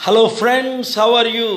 Hello, friends, how are you?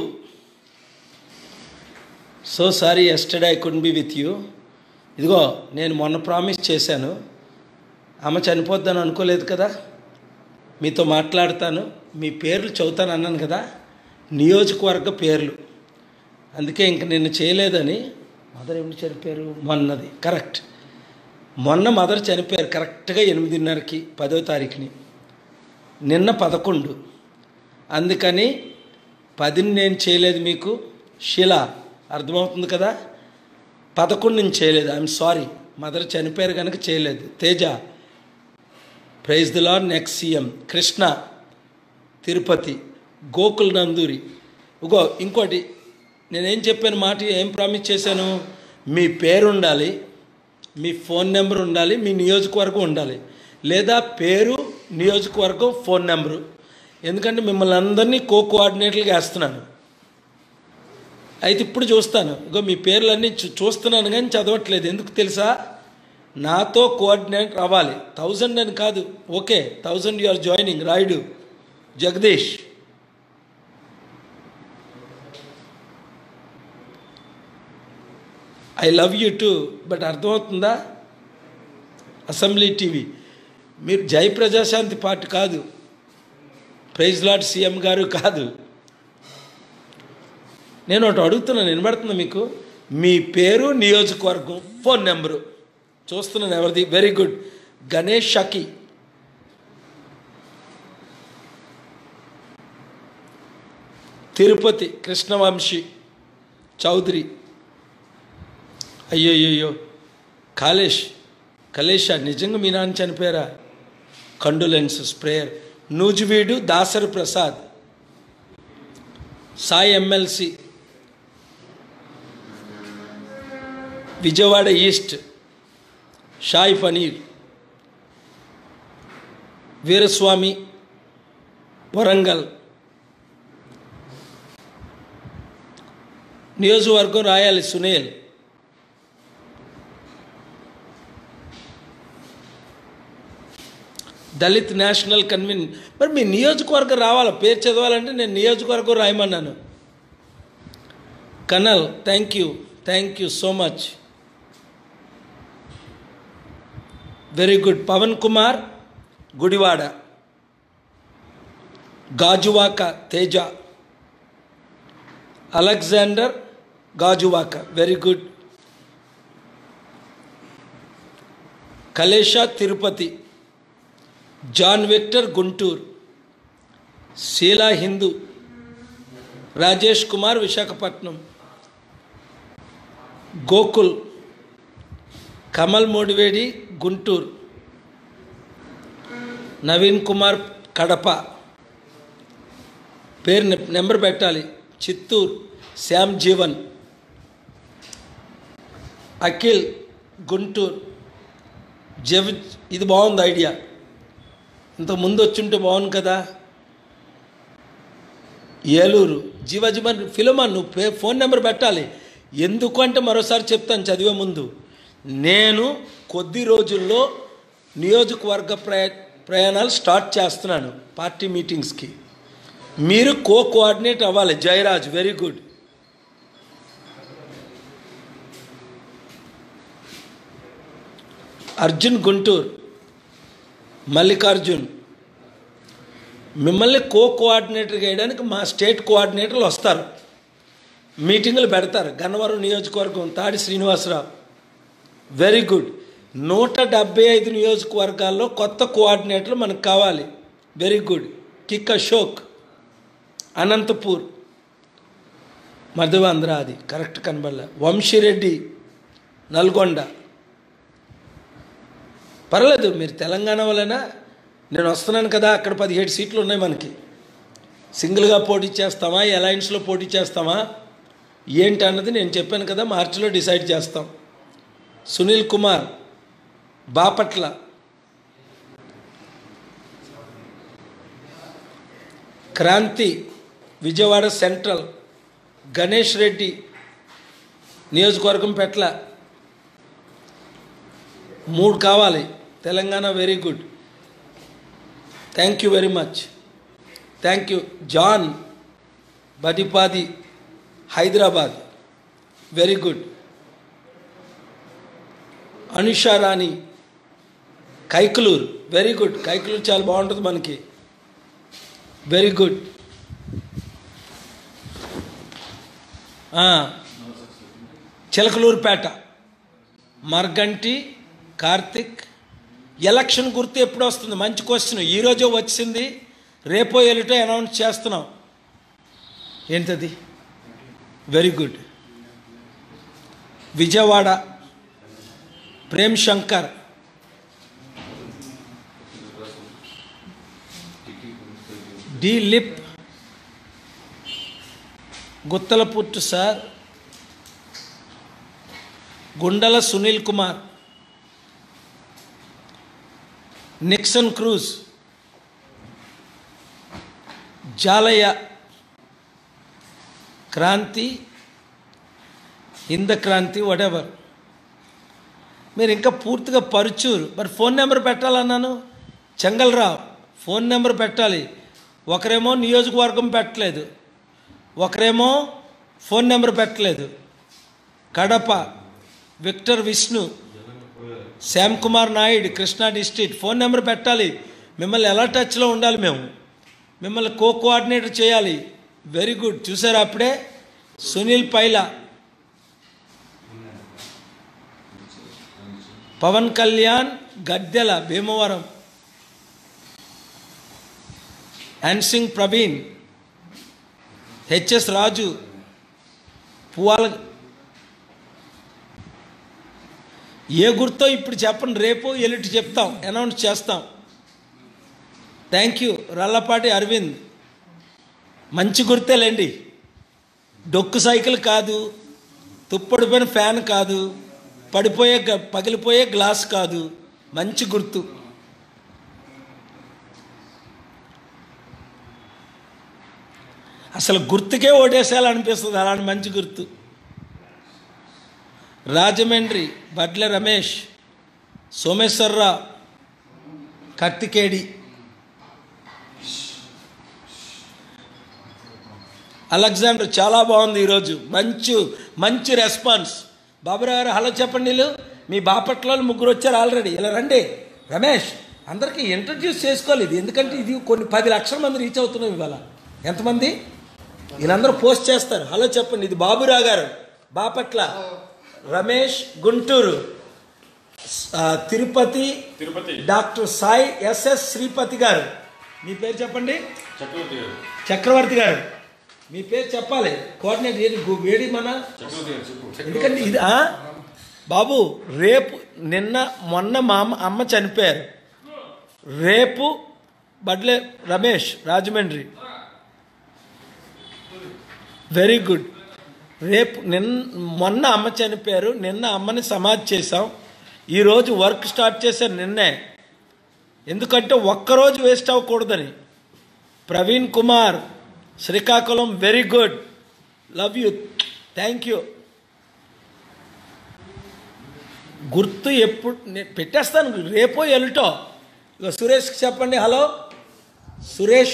So sorry yesterday I could be with you ఇదిగో నేను మొన్న promise చేశాను ఆమె చనిపోద్దని అనుకోలేదు కదా మీతో మాట్లాడతాను మీ పేర్లు చదువుతాను అన్నాను కదా నియోజకవర్గ పేర్లు అందుకే ఇంక నిన్ను చేయలేదని మదర్ ఎప్పుడు చనిపోయారు మొన్నది కరెక్ట్ మొన్న మదర్ చనిపోయారు కరెక్ట్గా ఎనిమిదిన్నరకి పదో తారీఖుని నిన్న పదకొండు అందుకని పదిని నేను చేయలేదు మీకు శిల అర్థమవుతుంది కదా పదకొండు నేను చేయలేదు ఐఎమ్ సారీ మదర్ చనిపోయారు కనుక చేయలేదు Teja praise the Lord next CM Krishna Tirupati Gokul Nanduri ఇగో ఇంకోటి నేనేం చెప్పాను మాట ఏం ప్రామిస్ చేశాను మీ పేరు ఉండాలి మీ ఫోన్ నెంబర్ ఉండాలి మీ నియోజకవర్గం ఉండాలి లేదా పేరు నియోజకవర్గం ఫోన్ నెంబరు ఎందుకంటే మిమ్మల్ని అందరినీ కో కోఆర్డినేటర్లుగా వేస్తున్నాను అయితే ఇప్పుడు చూస్తాను ఇగో మీ పేర్లన్నీ చూ చూస్తున్నాను కానీ చదవట్లేదు ఎందుకు తెలుసా నాతో కోఆర్డినేటర్ అవ్వాలి థౌజండ్ అని కాదు okay thousand you are joining Rayudu Jagadeesh I love you too but అర్థమవుతుందా అసెంబ్లీ టీవీ మీరు జై ప్రజాశాంతి పార్టీ కాదు ప్రైజ్ లాడ్ సీఎం గారు కాదు నేను ఒకటి అడుగుతున్నాను వినబడుతుంది మీకు మీ పేరు నియోజకవర్గం ఫోన్ నెంబరు చూస్తున్నాను ఎవరిది వెరీ గుడ్ గణేష్ షకి తిరుపతి కృష్ణవంశీ చౌదరి అయ్యోయ్యో కాళేష్ కలేష నిజంగా మీ నాన్న చనిపోయారా condolences prayer Nuzvid Dasari Prasad Sai MLC Vijayawada East షాయి పనీర్ వీరస్వామి వరంగల్ నియోజకవర్గం రాయాలి సునీల్ దళిత్ నేషనల్ కన్వీన్ మరి మీ నియోజకవర్గం రావాలి పేరు చదవాలంటే నేను నియోజకవర్గం రాయమన్నాను కనల్ thank you thank you so much very good Pawan Kumar Gudivada Gajuwaka Teja Alexander Gajuwaka very good Kalesha Tirupati John Victor Guntur Sheela Hindu Rajesh Kumar Visakhapatnam Gokul Kamal మోడివేడి గుంటూరు నవీన్ కుమార్ కడప పేరు నెంబర్ పెట్టాలి చిత్తూరు శ్యామ్ జీవన్ అఖిల్ గుంటూరు జవ్ ఇది బాగుంది ఐడియా ఇంత ముందు వచ్చుంటే బాగుంది కదా ఏలూరు జీవజీవన్ ఫిలమన్ నువ్వు పే ఫోన్ నెంబర్ పెట్టాలి ఎందుకంటే మరోసారి చెప్తాను చదివే ముందు నేను కొద్ది రోజుల్లో నియోజకవర్గ ప్రయా ప్రయాణాలు స్టార్ట్ చేస్తున్నాను పార్టీ మీటింగ్స్కి మీరు కో కోఆర్డినేట్ అవ్వాలి జయరాజ్ వెరీ గుడ్ అర్జున్ గుంటూరు మల్లికార్జున్ మిమ్మల్ని కో కోఆర్డినేటర్గా వేయడానికి మా స్టేట్ కోఆర్డినేటర్లు వస్తారు మీటింగులు పెడతారు గన్నవరం నియోజకవర్గం తాడి శ్రీనివాసరావు వెరీ గుడ్ నూట డెబ్బై ఐదు నియోజకవర్గాల్లో కొత్త కోఆర్డినేటర్లు మనకు కావాలి వెరీ గుడ్ కిక్ అశోక్ అనంతపూర్ మధువాంధ్ర అది కరెక్ట్ కనబడలే వంశీరెడ్డి నల్గొండ పర్లేదు మీరు తెలంగాణ వలన నేను వస్తున్నాను కదా అక్కడ పదిహేడు సీట్లు ఉన్నాయి మనకి సింగిల్గా పోటీ చేస్తామా అలయన్స్లో పోటీ చేస్తామా ఏంటి అన్నది నేను చెప్పాను కదా మార్చిలో డిసైడ్ చేస్తాం సునీల్ కుమార్ బాపట్ల క్రాంతి విజయవాడ సెంట్రల్ గణేష్ రెడ్డి నియోజకవర్గం పెట్ల మూడు కావాలి Telangana very good thank you very much thank you John బడిపాది Hyderabad very good Anusharani Kaikaluru very good Kaikaluru చాలా బాగుంటుంది మనకి very good Chilakaluripet Marganti Karthik election గుర్తు ఎప్పుడు వస్తుంది మంచి క్వశ్చన్ ఈరోజు వచ్చింది రేపో ఎలుటో అనౌన్స్ చేస్తున్నాం ఏంటది వెరీ గుడ్ విజయవాడ ప్రేమ్ శంకర్ డి లిప్ గుత్తలపుట్టు సార్ గుండల సునీల్ కుమార్ నిక్సన్ క్రూజ్ జాలయ క్రాంతి హింద క్రాంతి వడెవర్ మీరు ఇంకా పూర్తిగా పరుచూరు మరి ఫోన్ నెంబర్ పెట్టాలన్నాను చెంగల్రావు ఫోన్ నెంబర్ పెట్టాలి ఒకరేమో నియోజకవర్గం పెట్టలేదు ఒకరేమో ఫోన్ నెంబర్ పెట్టలేదు Kadapa Victor Vishnu Shyam Kumar Naidu Krishna district phone number పెట్టాలి మిమ్మల్ని ఎలా టచ్లో ఉండాలి మేము మిమ్మల్ని కో కోఆర్డినేటర్ చేయాలి వెరీ గుడ్ చూసారా అప్పుడే సునీల్ పైలా పవన్ కళ్యాణ్ గద్దెల భీమవరం సింగ్ ప్రవీణ్ హెచ్ఎస్ రాజు పువ్వాల ఏ గుర్తో ఇప్పుడు చెప్పండి రేపు ఎల్లుటి చెప్తాం అనౌన్స్ చేస్తాం థ్యాంక్ యూ రల్లపాటి అరవింద్ మంచి గుర్తేలేండి డొక్కు సైకిల్ కాదు తుప్పడిపోయిన ఫ్యాన్ కాదు పడిపోయే గ- పగిలిపోయే గ్లాస్ కాదు మంచి గుర్తు అసలు గుర్తుకే ఓటేసేయాలనిపిస్తుంది అలాంటి మంచి గుర్తు రాజమండ్రి బడ్ల రమేష్ సోమేశ్వరరావు కత్తికేడి అలెగ్జాండర్ చాలా బాగుంది ఈరోజు మంచి మంచి రెస్పాన్స్ బాబురావు గారు హలో చెప్పండి వీళ్ళు మీ బాపట్లో ముగ్గురు వచ్చారు ఆల్రెడీ ఇలా రండి రమేష్ అందరికీ ఇంట్రడ్యూస్ చేసుకోవాలి ఇది ఎందుకంటే ఇది కొన్ని పది లక్షల మంది రీచ్ అవుతున్నాం ఇవాళ ఎంతమంది వీళ్ళందరూ పోస్ట్ చేస్తారు హలో చెప్పండి ఇది బాబురావు గారు బాపట్ల రమేష్ గుంటూరు ఆ, తిరుపతి తిరుపతి డాక్టర్ సాయి ఎస్ఎస్ శ్రీపతి గారు మీ పేరు చెప్పండి చక్రవర్తి గారు చక్రవర్తి గారు మీ పేరు చెప్పాలి కోఆర్డినేటర్ ఏది గు- వేడి మన చక్రవర్తి గారు చెప్పు ఎందుకంటే ఇది ఆ? బాబు రేపు నిన్న మొన్న మా అమ్మ అమ్మ చనిపోయారు రేపు బడ్లే రమేష్ రాజమండ్రి వెరీ గుడ్ రేపు నిన్న మొన్న అమ్మ చనిపోయారు నిన్న అమ్మని సమాధి చేసాం ఈరోజు వర్క్ స్టార్ట్ చేశారు నిన్నే ఎందుకంటే ఒక్కరోజు వేస్ట్ అవ్వకూడదని Praveen Kumar Srikakulam very good love you thank you గుర్తు ఎప్పుడు నేను పెట్టేస్తాను రేపో ఎల్లుటో ఇక సురేష్కి చెప్పండి హలో సురేష్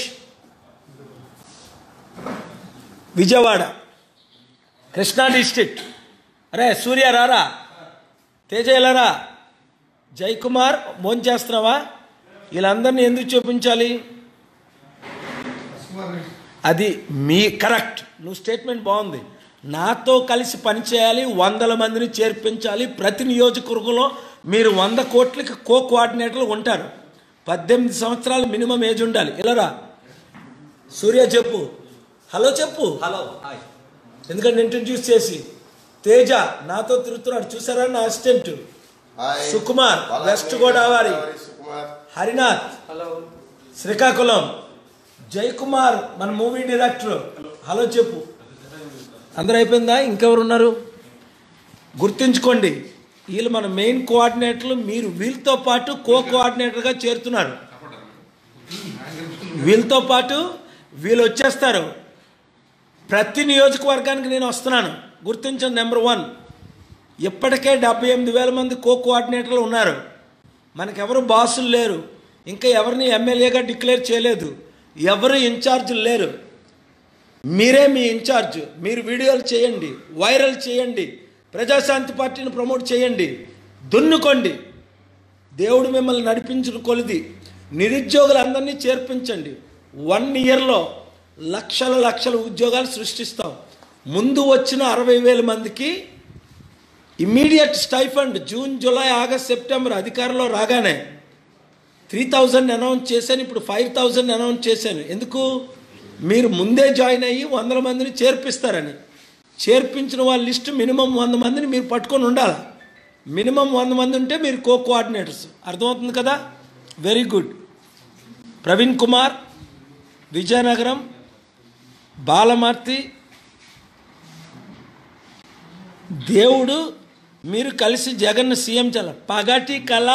విజయవాడ కృష్ణా డిస్ట్రిక్ట్ అరే సూర్య రారా తేజ ఎలారా జయకుమార్ మోన్ చేస్తున్నావా వీళ్ళందరినీ ఎందుకు చూపించాలి అది మీ కరెక్ట్ నువ్వు స్టేట్మెంట్ బాగుంది నాతో కలిసి పనిచేయాలి వందల మందిని చేర్పించాలి ప్రతి నియోజకవర్గంలో మీరు వంద కోట్లకి కో కోఆర్డినేటర్లు ఉంటారు పద్దెనిమిది సంవత్సరాలు మినిమం ఏజ్ ఉండాలి ఇలారా సూర్య చెప్పు హలో చెప్పు హలో హాయ్ ఎందుకంటే ఇంట్రడ్యూస్ చేసి తేజ నాతో తిరుగుతున్నాడు చూసారా నా assistant hi Sukumar Balaji West Godavari Sukumar Harinath hello Srikakulam Jayakumar మన మూవీ డైరెక్టర్ హలో చెప్పు అందరూ అయిపోయిందా ఇంకెవరు ఉన్నారు గుర్తుంచుకోండి వీళ్ళు మన మెయిన్ కోఆర్డినేటర్లు మీరు వీళ్ళతో పాటు కో కోఆర్డినేటర్గా చేరుతున్నారు వీళ్ళతో పాటు వీళ్ళు వచ్చేస్తారు ప్రతి నియోజకవర్గానికి నేను వస్తున్నాను గుర్తించండి నెంబర్ వన్ ఇప్పటికే డెబ్బై ఎనిమిది వేల మంది కో కోఆర్డినేటర్లు ఉన్నారు మనకెవరు బాసులు లేరు ఇంకా ఎవరిని ఎమ్మెల్యేగా డిక్లేర్ చేయలేదు ఎవరు ఇన్ఛార్జీలు లేరు మీరే మీ ఇన్ఛార్జ్ మీరు వీడియోలు చేయండి వైరల్ చేయండి ప్రజాశాంతి పార్టీని ప్రమోట్ చేయండి దున్నుకోండి దేవుడు మిమ్మల్ని నడిపించిన కొలిది నిరుద్యోగులందరినీ చేర్పించండి వన్ ఇయర్లో లక్షల లక్షల ఉద్యోగాలు సృష్టిస్తాం ముందు వచ్చిన అరవై వేల మందికి immediate stipend June July August September అధికారంలో రాగానే త్రీ థౌజండ్ అనౌన్స్ చేశాను ఇప్పుడు ఫైవ్ థౌజండ్ అనౌన్స్ చేశాను ఎందుకు మీరు ముందే జాయిన్ అయ్యి వందల మందిని చేర్పిస్తారని చేర్పించిన వాళ్ళ లిస్టు మినిమం వంద మందిని మీరు పట్టుకొని ఉండాలి మినిమం వంద మంది ఉంటే మీరు కో కోఆర్డినేటర్స్ అర్థమవుతుంది కదా వెరీ గుడ్ ప్రవీణ్ కుమార్ విజయనగరం బాలమార్తి దేవుడు మీరు కలిసి జగన్ సీఎం చల పగటి కళ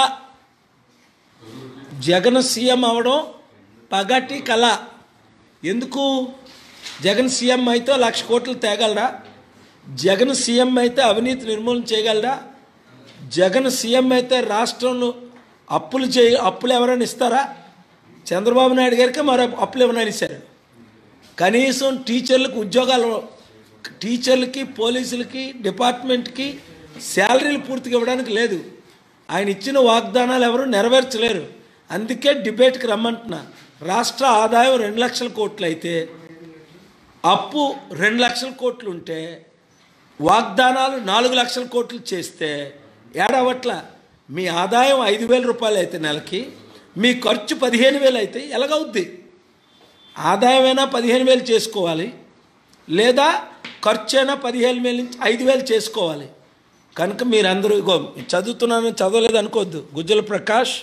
జగన్ సీఎం అవడం పగటి కళ ఎందుకు జగన్ సీఎం అయితే లక్ష కోట్లు తేగలరా జగన్ సీఎం అయితే అవినీతి నిర్మూలన చేయగలరా జగన్ సీఎం అయితే రాష్ట్రంలో అప్పులు చేయ అప్పులు ఎవరైనా ఇస్తారా చంద్రబాబు నాయుడు గారికి మరో అప్పులు ఏమైనా ఇస్తారు కనీసం టీచర్లకు ఉద్యోగాలు టీచర్లకి పోలీసులకి డిపార్ట్మెంట్కి శాలరీలు పూర్తిగా ఇవ్వడానికి లేదు ఆయన ఇచ్చిన వాగ్దానాలు ఎవరు నెరవేర్చలేరు అందుకే డిబేట్కి రమ్మంటున్నా రాష్ట్ర ఆదాయం రెండు లక్షల కోట్లు అయితే అప్పు రెండు లక్షల కోట్లు ఉంటే వాగ్దానాలు నాలుగు లక్షల కోట్లు చేస్తే ఏడవట్ల మీ ఆదాయం ఐదు వేల రూపాయలు అయితే నెలకి మీ ఖర్చు పదిహేను వేలు అయితే ఎలాగవుద్ది ఆదాయమైనా పదిహేను వేలు చేసుకోవాలి లేదా ఖర్చు అయినా పదిహేను వేల నుంచి ఐదు వేలు చేసుకోవాలి కనుక మీరందరూ ఇగో చదువుతున్నాను చదవలేదు అనుకోవద్దు గుజ్జల ప్రకాష్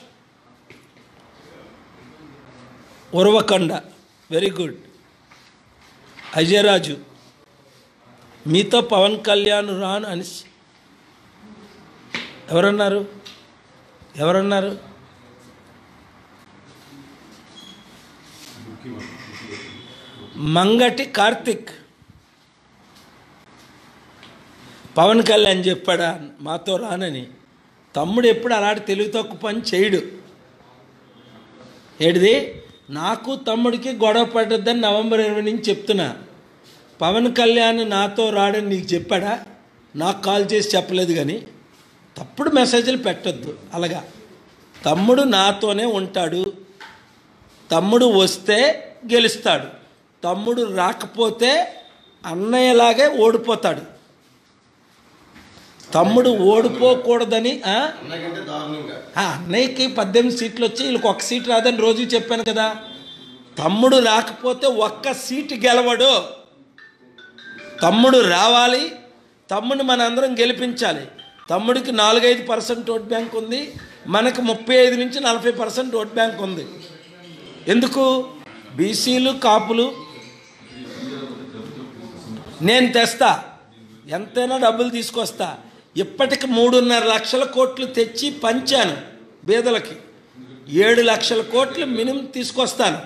ఉరవకొండ వెరీ గుడ్ అజయరాజు మీతో పవన్ కళ్యాణ్ రాను అని ఎవరన్నారు ఎవరన్నారు మంగటి కార్తిక్ పవన్ కళ్యాణ్ చెప్పాడా మాతో రానని తమ్ముడు ఎప్పుడు అలాంటి తెలివి తక్కువ పని చేయడు ఏడిది నాకు తమ్ముడికి గొడవ పడద్దని నవంబర్ ఇరవై నుంచి చెప్తున్నా పవన్ కళ్యాణ్ నాతో రాడని నీకు చెప్పాడా నాకు కాల్ చేసి చెప్పలేదు కానీ తప్పుడు మెసేజ్లు పెట్టొద్దు అలాగా తమ్ముడు నాతోనే ఉంటాడు తమ్ముడు వస్తే గెలుస్తాడు తమ్ముడు రాకపోతే అన్నయ్యలాగే ఓడిపోతాడు తమ్ముడు ఓడిపోకూడదని ఆ? అన్నకంటే దారుణంగా ఆ అన్నయ్యకి పద్దెనిమిది సీట్లు వచ్చి వీళ్ళకి ఒక్క సీట్ రాదని రోజు చెప్పాను కదా తమ్ముడు రాకపోతే ఒక్క సీటు గెలవడు తమ్ముడు రావాలి తమ్ముడు మన అందరం గెలిపించాలి తమ్ముడికి నాలుగైదు పర్సెంట్ ఓట్ బ్యాంక్ ఉంది మనకు ముప్పై ఐదు నుంచి నలభై పర్సెంట్ ఓట్ బ్యాంక్ ఉంది ఎందుకు బీసీలు కాపులు నేను తెస్తా ఎంతైనా డబ్బులు తీసుకొస్తా ఇప్పటికి మూడున్నర లక్షల కోట్లు తెచ్చి పంచాను బీదలకి ఏడు లక్షల కోట్లు మినిమం తీసుకొస్తాను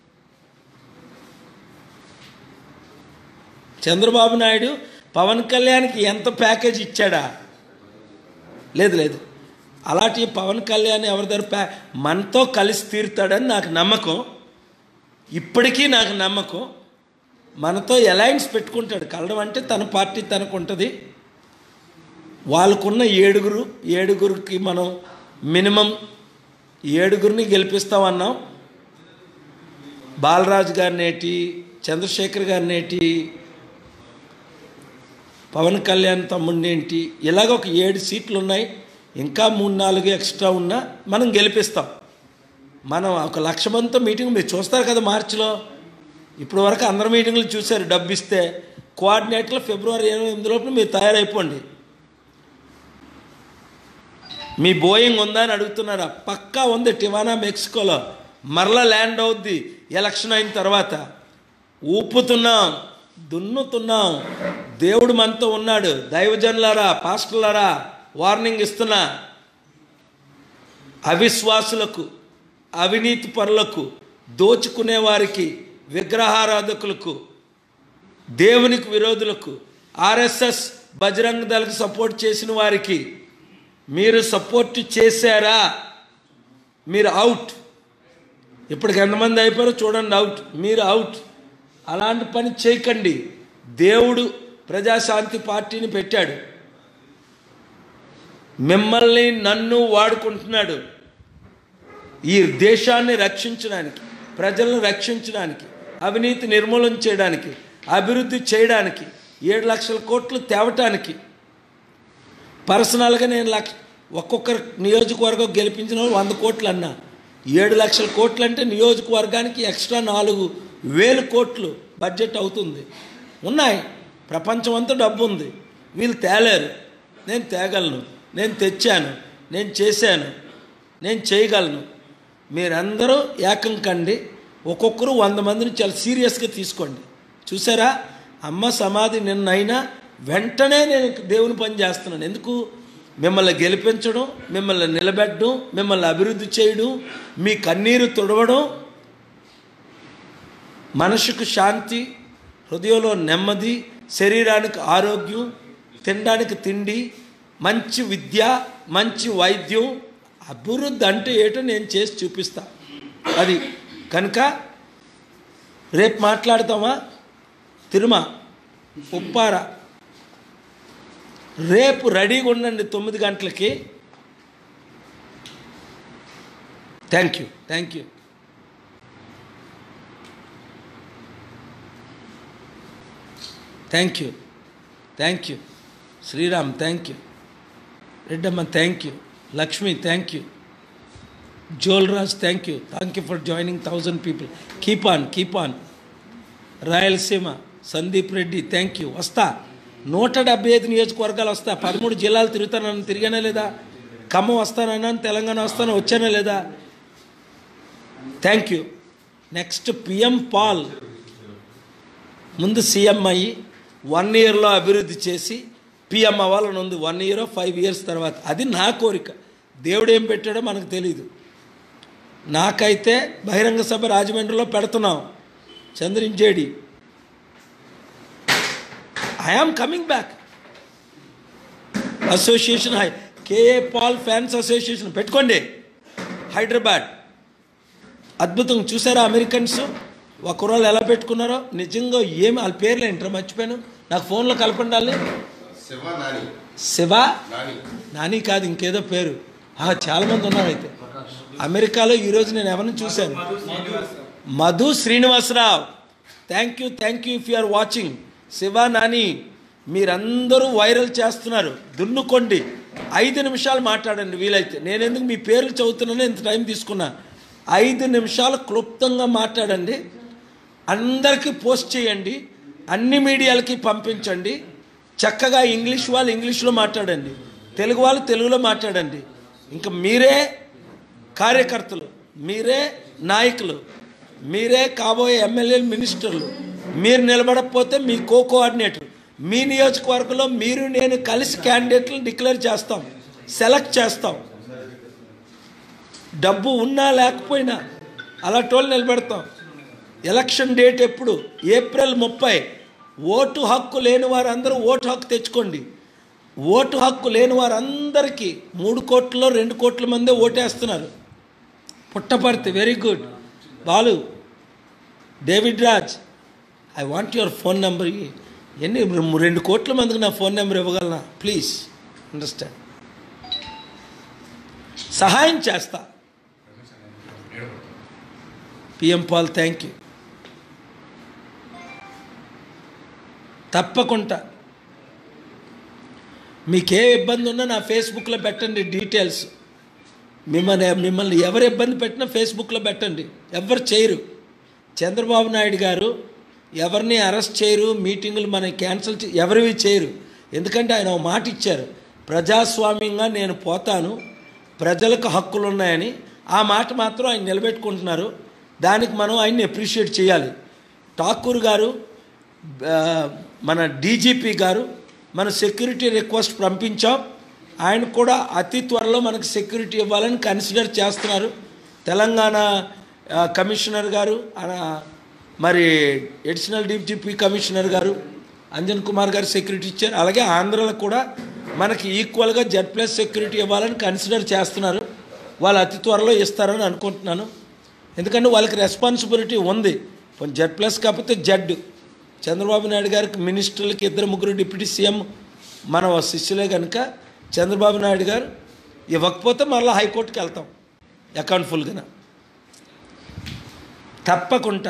చంద్రబాబు నాయుడు పవన్ కళ్యాణ్కి ఎంత ప్యాకేజ్ ఇచ్చాడా లేదు లేదు అలాంటి పవన్ కళ్యాణ్ ఎవరి దగ్గర ప్యా మనతో కలిసి తీరుతాడని నాకు నమ్మకం ఇప్పటికీ నాకు నమ్మకం మనతో అలయన్స్ పెట్టుకుంటాడు కలడం అంటే తన పార్టీ తనకు ఉంటుంది వాళ్ళకున్న ఏడుగురు ఏడుగురికి మనం మినిమం ఏడుగురిని గెలిపిస్తామన్నాం బాలరాజు గారిని ఏంటి చంద్రశేఖర్ గారిని ఏంటి పవన్ కళ్యాణ్ తమ్ముడిని ఏంటి ఇలాగ ఒక ఏడు సీట్లు ఉన్నాయి ఇంకా మూడు నాలుగు ఎక్స్ట్రా ఉన్నా మనం గెలిపిస్తాం మనం ఒక లక్ష మందితో మీటింగ్ మీరు చూస్తారు కదా మార్చిలో ఇప్పుడు వరకు అందరు మీటింగ్లు చూశారు డబ్బు ఇస్తే కోఆర్డినేటర్లు ఫిబ్రవరి ఇరవై ఎనిమిది లోపల మీరు తయారైపోండి మీ బోయింగ్ ఉందా అని అడుగుతున్నారా పక్కా ఉంది టివానా మెక్సికోలో మరలా ల్యాండ్ అవుద్ది ఎలక్షన్ అయిన తర్వాత ఊపుతున్నాం దున్నుతున్నాం దేవుడు మనతో ఉన్నాడు దైవజనులారా పాస్టర్లారా వార్నింగ్ ఇస్తున్నా అవిశ్వాసులకు అవినీతి పరులకు దోచుకునే వారికి విగ్రహారాధకులకు దేవునికి విరోధులకు ఆర్ఎస్ఎస్ బజరంగ దళకు సపోర్ట్ చేసిన వారికి మీరు సపోర్ట్ చేశారా మీరు అవుట్ ఇప్పటికి ఎంతమంది అయిపోయారో చూడండి అవుట్ మీరు అవుట్ అలాంటి పని చేయకండి దేవుడు ప్రజాశాంతి పార్టీని పెట్టాడు మిమ్మల్ని నన్ను వాడుకుంటున్నాడు ఈ దేశాన్ని రక్షించడానికి ప్రజలను రక్షించడానికి అవినీతి నిర్మూలన చేయడానికి అభివృద్ధి చేయడానికి ఏడు లక్షల కోట్లు తేవటానికి పర్సనల్గా నేను లక్ష ఒక్కొక్క నియోజకవర్గం గెలిపించిన వాళ్ళు వంద కోట్లు అన్నా ఏడు లక్షల కోట్లు అంటే నియోజకవర్గానికి ఎక్స్ట్రా నాలుగు వేలు కోట్లు బడ్జెట్ అవుతుంది ఉన్నాయి ప్రపంచం అంతా డబ్బు ఉంది వీళ్ళు తేలేరు నేను తేగలను నేను తెచ్చాను నేను చేశాను నేను చేయగలను మీరందరూ ఏకం కండి ఒక్కొక్కరు వంద మందిని చాలా సీరియస్గా తీసుకోండి చూసారా అమ్మ సమాధి నిన్నైనా వెంటనే నేను దేవుని పని చేస్తున్నాను ఎందుకు మిమ్మల్ని గెలిపించడం మిమ్మల్ని నిలబెట్టడం మిమ్మల్ని అభివృద్ధి చేయడం మీ కన్నీరు తుడవడం మనసుకు శాంతి హృదయంలో నెమ్మది శరీరానికి ఆరోగ్యం తినడానికి తిండి మంచి విద్య మంచి వైద్యం అభివృద్ధి అంటే ఏటో నేను చేసి చూపిస్తా అది కనుక రేపు మాట్లాడతామా తిరుమ ఉప్పార రేపు రెడీగా ఉండండి తొమ్మిది గంటలకి thank you thank you thank you thank you Sriram thank you Reddamma thank you Lakshmi thank you Jolraj thank you thank you for joining thousand people keep on keep on Rayalaseema Sandeep Reddy thank you వస్తా నూట డెబ్బై ఐదు నియోజకవర్గాలు వస్తా పదమూడు జిల్లాలు తిరుగుతానని తిరిగానా లేదా ఖమ్మం వస్తానన్నాను తెలంగాణ వస్తాను వచ్చానా లేదా thank you next PM Paul ముందు సీఎం అయ్యి వన్ ఇయర్లో అభివృద్ధి చేసి పిఎం అవ్వాలని ఉంది వన్ ఇయర్ ఫైవ్ ఇయర్స్ తర్వాత అది నా కోరిక దేవుడు ఏం పెట్టాడో మనకు తెలీదు నాకైతే బహిరంగ సభ రాజమండ్రిలో పెడుతున్నాం చంద్రించేడి I am coming back association hi KA Paul fans association పెట్టుకోండి హైదరాబాద్ అద్భుతం చూసారా అమెరికన్స్ ఒక కుర్రాళ్ళు ఎలా పెట్టుకున్నారో నిజంగా ఏమి వాళ్ళ పేర్లు ఏంటారో మర్చిపోయాను నాకు ఫోన్లో కలపండి వాళ్ళని శివ నాని శివ నాని నాని కాదు ఇంకేదో పేరు ఆ, చాలా మంది ఉన్నారు అయితే అమెరికాలో ఈరోజు నేను ఎవరిని చూశాను Madhu Srinivasarao thank you thank you if you are watching Shiva Nani మీరందరూ వైరల్ చేస్తున్నారు దున్నుకోండి ఐదు నిమిషాలు మాట్లాడండి వీలైతే నేను ఎందుకు మీ పేర్లు చదువుతున్నాను ఇంత టైం తీసుకున్నా ఐదు నిమిషాలు క్లుప్తంగా మాట్లాడండి అందరికీ పోస్ట్ చేయండి అన్ని మీడియాలకి పంపించండి చక్కగా ఇంగ్లీష్ వాళ్ళు ఇంగ్లీష్లో మాట్లాడండి తెలుగు వాళ్ళు తెలుగులో మాట్లాడండి ఇంకా మీరే కార్యకర్తలు మీరే నాయకులు మీరే కాబోయే ఎమ్మెల్యేలు మినిస్టర్లు మీరు నిలబడకపోతే మీ కో కోఆర్డినేటర్ మీ నియోజకవర్గంలో మీరు నేను కలిసి క్యాండిడేట్లు డిక్లేర్ చేస్తాం సెలెక్ట్ చేస్తాం డబ్బు ఉన్నా లేకపోయినా అలాంటి వాళ్ళు నిలబెడతాం ఎలక్షన్ డేట్ ఎప్పుడు ఏప్రిల్ ముప్పై ఓటు హక్కు లేని వారందరూ ఓటు హక్కు తెచ్చుకోండి ఓటు హక్కు లేని వారందరికీ మూడు కోట్లలో రెండు కోట్ల మందే ఓటేస్తున్నారు Puttaparthi very good Balu David Raj I want your phone number ఎన్ని రెండు కోట్ల మందికి నా ఫోన్ నెంబర్ ఇవ్వగలనా ప్లీజ్ అండర్స్టాండ్ సహాయం చేస్తా పిఎం పాల్ థ్యాంక్ యూ తప్పకుండా మీకే ఇబ్బంది ఉన్నా నా ఫేస్బుక్లో పెట్టండి డీటెయిల్స్ మిమ్మల్ని మిమ్మల్ని ఎవరు ఇబ్బంది పెట్టినా ఫేస్బుక్లో పెట్టండి ఎవరు చేయరు చంద్రబాబు నాయుడు గారు ఎవరిని అరెస్ట్ చేయరు మీటింగులు మన క్యాన్సిల్ చే ఎవరివి చేయరు ఎందుకంటే ఆయన ఒక మాట ఇచ్చారు ప్రజాస్వామ్యంగా నేను పోతాను ప్రజలకు హక్కులు ఉన్నాయని ఆ మాట మాత్రం ఆయన నిలబెట్టుకుంటున్నారు దానికి మనం ఆయన్ని అప్రిషియేట్ చేయాలి ఠాకూర్ గారు ఆ, మన డీజీపీ గారు మన సెక్యూరిటీ రిక్వెస్ట్ పంపించాం ఆయన కూడా అతి త్వరలో మనకు సెక్యూరిటీ ఇవ్వాలని కన్సిడర్ చేస్తున్నారు తెలంగాణ ఆ, కమిషనర్ గారు ఆ, మరి అడిషనల్ డీజీపీ కమిషనర్ గారు అంజన్ కుమార్ గారు సెక్యూరిటీ ఇచ్చారు అలాగే ఆంధ్రలో కూడా మనకి ఈక్వల్గా జెడ్ ప్లస్ సెక్యూరిటీ ఇవ్వాలని కన్సిడర్ చేస్తున్నారు వాళ్ళు అతి త్వరలో ఇస్తారని అనుకుంటున్నాను ఎందుకంటే వాళ్ళకి రెస్పాన్సిబిలిటీ ఉంది పోనీ జెడ్ ప్లస్ కాకపోతే జెడ్ చంద్రబాబు నాయుడు గారికి మినిస్టర్లకి ఇద్దరు ముగ్గురు డిప్యూటీ సీఎం మన శిష్యులే కనుక చంద్రబాబు నాయుడు గారు ఇవ్వకపోతే మళ్ళీ హైకోర్టుకి వెళ్తాం అకౌంట్ ఫుల్గా తప్పకుండా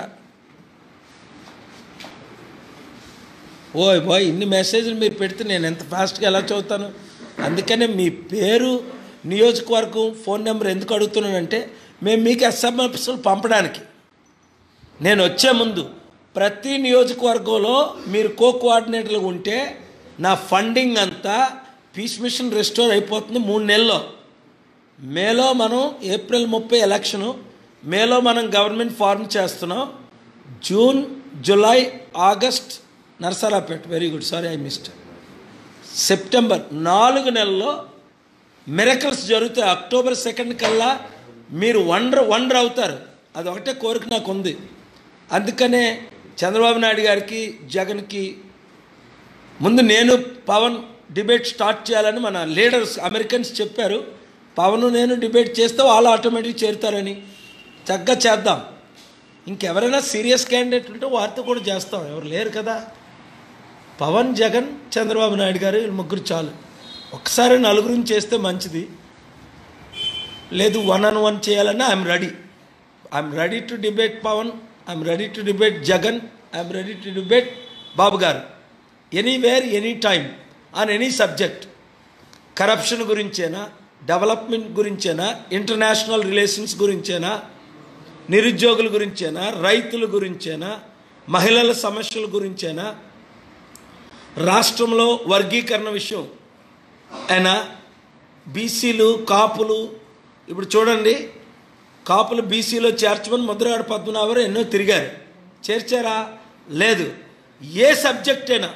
ఓయ్ బాయ్ ఇన్ని మెసేజ్లు మీరు పెడితే నేను ఎంత ఫాస్ట్గా ఎలా చదువుతాను అందుకనే మీ పేరు నియోజకవర్గం ఫోన్ నెంబర్ ఎందుకు అడుగుతున్నానంటే మేము మీకు ఎస్ఎంఎస్లు పంపడానికి నేను వచ్చే ముందు ప్రతి నియోజకవర్గంలో మీరు కో కోఆర్డినేటర్లు ఉంటే నా ఫండింగ్ అంతా పీస్ మిషన్ రెస్టోర్ అయిపోతుంది మూడు నెలల్లో మేలో మనం ఏప్రిల్ ముప్పై ఎలక్షను మేలో మనం గవర్నమెంట్ ఫార్మ్ చేస్తున్నాం June July August Narsarapeta very good sorry I missed September నాలుగు నెలల్లో మిరకల్స్ జరుగుతాయి అక్టోబర్ సెకండ్ కల్లా మీరు వండర్ వండర్ అవుతారు అది ఒకటే కోరిక నాకు ఉంది అందుకనే చంద్రబాబు నాయుడు గారికి జగన్కి ముందు నేను పవన్ డిబేట్ స్టార్ట్ చేయాలని మన లీడర్స్ అమెరికన్స్ చెప్పారు పవన్ నేను డిబేట్ చేస్తే వాళ్ళు ఆటోమేటిక్ చేరుతారని చక్కగా చేద్దాం ఇంకెవరైనా సీరియస్ క్యాండిడేట్ ఉంటే వారితో కూడా చేస్తాం ఎవరు లేరు కదా పవన్ జగన్ చంద్రబాబు నాయుడు గారు వీళ్ళు ముగ్గురు చాలు ఒకసారి నలుగురిని చేస్తే మంచిది లేదు వన్ ఆన్ వన్ చేయాలన్నా I'm ready I'm ready to debate Pawan I'm ready to debate Jagan I'm ready to debate Babu గారు anywhere any time on any subject corruption గురించేనా డెవలప్మెంట్ గురించేనా ఇంటర్నేషనల్ రిలేషన్స్ గురించేనా నిరుద్యోగుల గురించేనా రైతుల గురించేనా మహిళల సమస్యల గురించేనా రాష్ట్రంలో వర్గీకరణ విషయం అయినా బీసీలు కాపులు ఇప్పుడు చూడండి కాపులు బీసీలో చేర్చమని ముద్రగాడ పద్మనాభరు ఎన్నో తిరిగారు చేర్చారా లేదు ఏ సబ్జెక్ట్ అయినా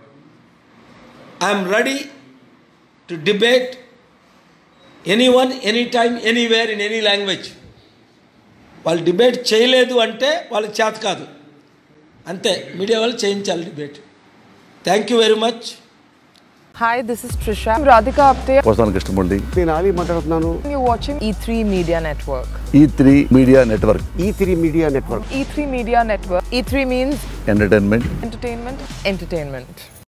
I'm ready to debate anyone any time anywhere in any language వాళ్ళు డిబేట్ చేయలేదు అంటే వాళ్ళకి చేత కాదు అంతే మీడియా వాళ్ళు చేయించాలి debate thank you very much Hi, this is Trisha. I'm Radhika Apte. వస్తాను కృష్ణమూర్తి నేను ఆలీ మాట్లాడుతున్నాను You're watching E3 Media Network. E three media network E three media network E3 Media Network. E3 means entertainment entertainment, entertainment.